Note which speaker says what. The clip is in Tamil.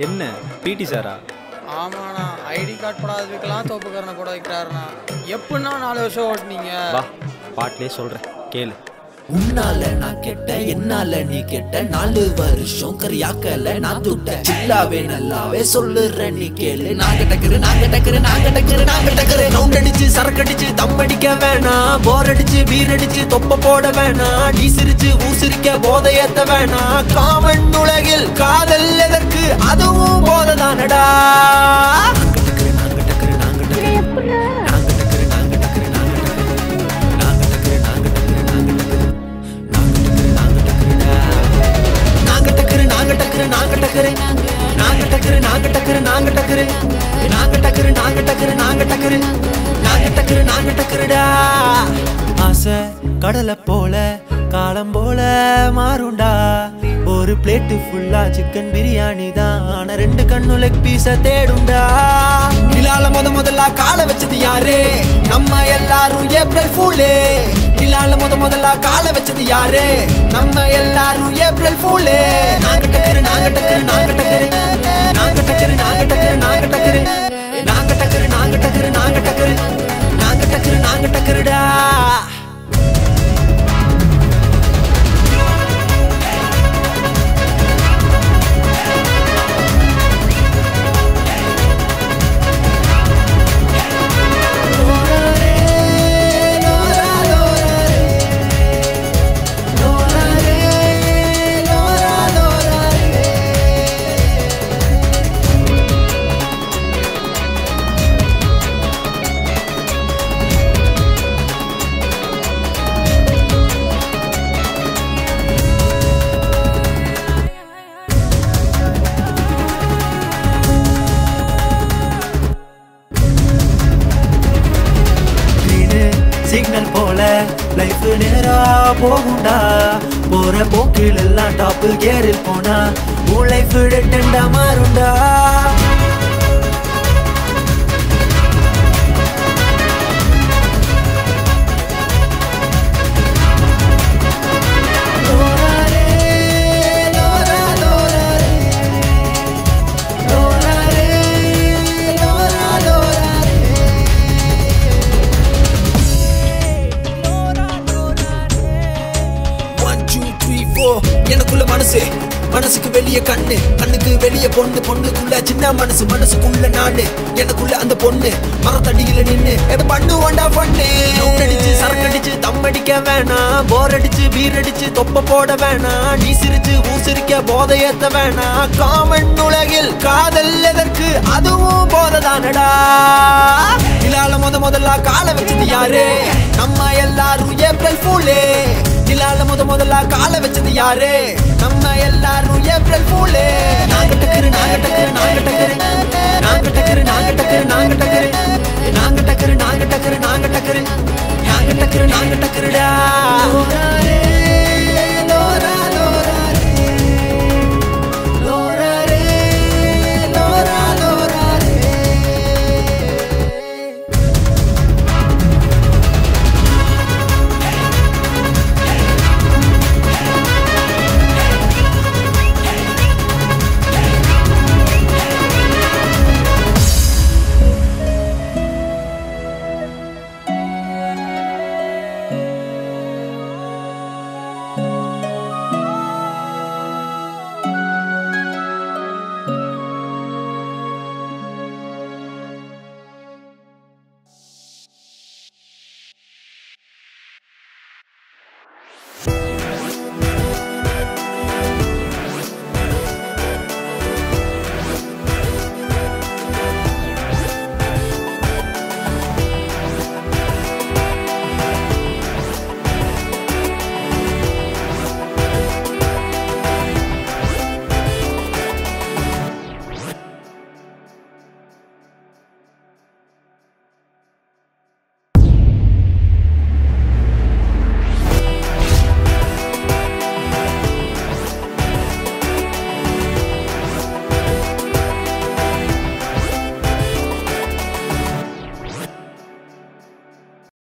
Speaker 1: என்ன பிடி சாரா
Speaker 2: ஆமாண்ணா ஐடி கார்டு போடாததுக்கெல்லாம் தோப்புக்காரனை போட வைக்கிறாருண்ணா எப்படின்னா நாலு வருஷம் ஓட்டுனீங்க
Speaker 1: வா பாட்டிலே சொல்கிறேன் கேளு
Speaker 3: உன்னால நான் கெட்ட என்னால நீ கெட்ட நாலு வருஷம் கரியாக்கல நான் துட்ட சில்லாவே நல்லாவே சொல்லுறேன் நீ கேளு நாங்க டக்குரு நாங்க டக்குரு நாங்க டக்குரு நாங்க டக்குரு ரவுண்ட் அடிச்சு சரக்கு அடிச்சு தம் அடிக்க வேணாம் போர் அடிச்சு பீர் அடிச்சு தொப்ப போட வேணாம் நீ சிரிச்சு ஊசிரிக்க போதை ஏத்த வேணாம் காமன் உலகில் காதல் எதற்கு அதுவும் போதை தானடா நாங்க டக்குரு நாங்க டக்குரு நாங்க டக்குரு நாங்க டக்குரு நாங்க டக்குரு நாங்க டக்குரு நாங்க டக்குரு நாங்க டக்குரு நாங்க டக்குரு நாங்க டக்கரு நாங்க டக்கரு நாங்க டக்கரு நாங்க டக்கரு நாங்க டக்கரு நாங்க டக்கரு நாங்க டக்கரு நாங்க டக்கரு நாங்க டக்கரு நாங்க டக்கரு நாங்க டக்கருடா ஆசை கடலை போல காலம் போல மாறுண்டா ஒரு பிளேட்டு ஃபுல்லா சிக்கன் பிரியாணி தான் ஆனா ரெண்டு கண்ணு லெக் பீஸ தேடுண்டா நிலால முத முதல்ல காலை வச்சது யாரு நம்ம எல்லாரும் ஏப்ரல் ஃபூலே நிலால முத முதல்ல காலை வச்சது யாரு நம்ம எல்லாரும் ஏப்ரல் ஃபூலே நாங்க டக்கரு நாங்க டக்கரு நாங்க டக்கரு நாங்க டக்கரு நாங்க டக்கரு நாங்க டக்கரு நாங்க டக்கரு நாங்க டக்கரு நாங்க டக்கரு நாங்க டக்கரு நாங்க டக்கருடா சிக்னல் போல லைஃப் நேரா போகுண்டா போற போக்கில் எல்லாம் டாப் கேரில் போனா உன் லைஃப் டெண்டா மாறுண்டா ஒன் டூ த்ரீ ஃபோர் எனக்குள்ள மனசு மனசுக்கு வெளிய கண்ணு கண்ணுக்கு வெளிய பொண்ணு பொண்ணுக்குள்ள சின்ன மனசு மனசுக்குள்ள நானு எனக்குள்ள அந்த பொண்ணு மரத்தடியில நின்னு எதை பண்ணு வேண்டா பண்ணு அடிச்சு சரக்கு அடிச்சு தம் அடிக்க வேணாம் போர் அடிச்சு பீர் அடிச்சு தொப்ப போட வேணாம் நீ சிரிச்சு ஊசிரிக்க போதை ஏத்த வேணாம் காமன் உலகில் காதல் எதற்கு அதுவும் போதை தானடா நிலால முத முதல்ல காலை வச்சது யாரு நம்ம எல்லாரும் ஏப்ரல் ஃபூலே நிலால முத முதல்ல காலை வச்சது யாரு நம்ம எல்லாரும் ஏப்ரல் ஃபூலே நாங்க டக்கரு நாங்க டக்கரு நாங்க டக்கரு நாங்க டக்கரு நாங்க டக்கரு நாங்க டக்கரு